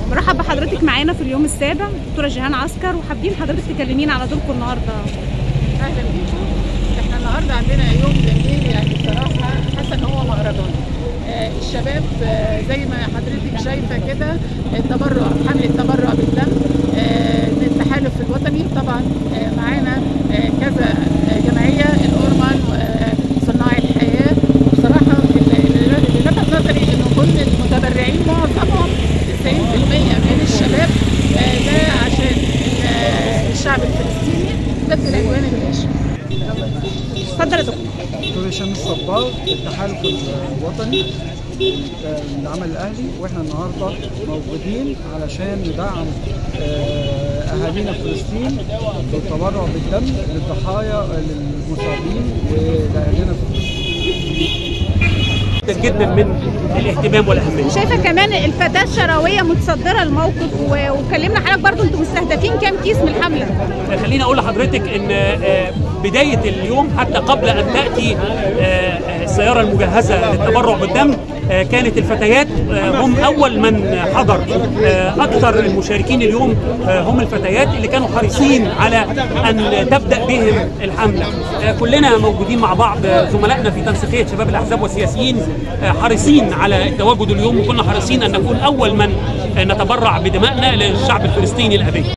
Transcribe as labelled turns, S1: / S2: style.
S1: مرحب بحضرتك معانا في اليوم السابع دكتوره جيهان عسكر وحابين حضرتك تكلمينا على دوركم النهارده
S2: اهلا بيكم احنا النهارده عندنا يوم جميل يعني بصراحه حاسه ان هو مهرجان آه الشباب آه زي ما حضرتك شايفه كده التبرع حمله التبرع بالدم آه للتحالف الوطني طبعا آه معانا آه كذا آه جمعيه الاورمان وصناع الحياه بصراحه اللي لفت نظري ان كل المتبرعين معظمهم 90% من الشباب آه ده عشان آه الشعب الفلسطيني ضد العدوان الغاشم
S1: اتفضل يا دكتور
S3: دكتور هشام الصبار التحالف الوطني للعمل الاهلي واحنا النهارده موجودين علشان ندعم اهالينا في فلسطين بالتبرع بالدم للضحايا للمصابين ولاهالينا في فلسطين
S4: جدا جدا من الاهتمام والاهميه
S1: شايفه كمان الفتاه الشراويه متصدره الموقف و- وكلمنا حضرتك برضو انتم مستهدفين كام كيس من الحمله
S4: خليني اقول لحضرتك ان آه، بدايه اليوم حتى قبل ان تاتي آه، السياره المجهزه للتبرع بالدم آه، كانت الفتيات آه، هم اول من حضر آه، اكثر المشاركين اليوم آه، هم الفتيات اللي كانوا حريصين على ان تبدا بهم الحمله آه، كلنا موجودين مع بعض آه، زملائنا في تنسيقيه شباب الاحزاب والسياسيين آه، حريصين على التواجد اليوم وكنا حريصين ان نكون اول من آه، نتبرع بدمائنا للشعب الفلسطيني الابي